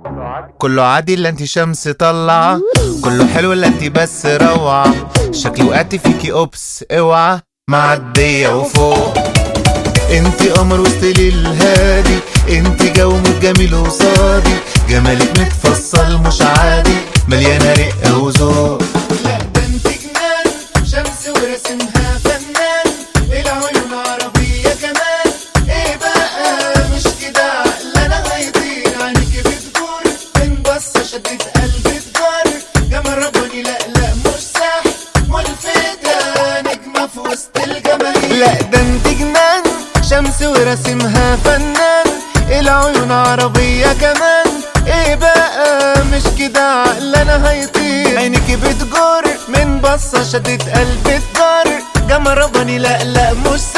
كله عادي الا انت شمس طلعة كله حلو الا انت بس روعة شكلي وقعت فيكي اوبس اوعى معدية وفوق انت قمر وسط ليل هادي انت جو جميل وصادي جمالك متفصل مش عادي مليانة رقة وذوق لا ده انت جنان شمس ورسمها فنان العيون عربية كمان ايه بقى مش كده عقلنا هيطير عينيكي بتدور من بصة شدت قلبي تجار جمال رباني لا لا مش ساح ملفتة نجمة في وسط الجماهير لا ده انت جنان شمس ورسمها فنان العيون عربية كمان ايه بقى مش كده عقلنا هيطير عينيكي بتجر من بصة شدت قلبي تجر جمال رباني لا لا مش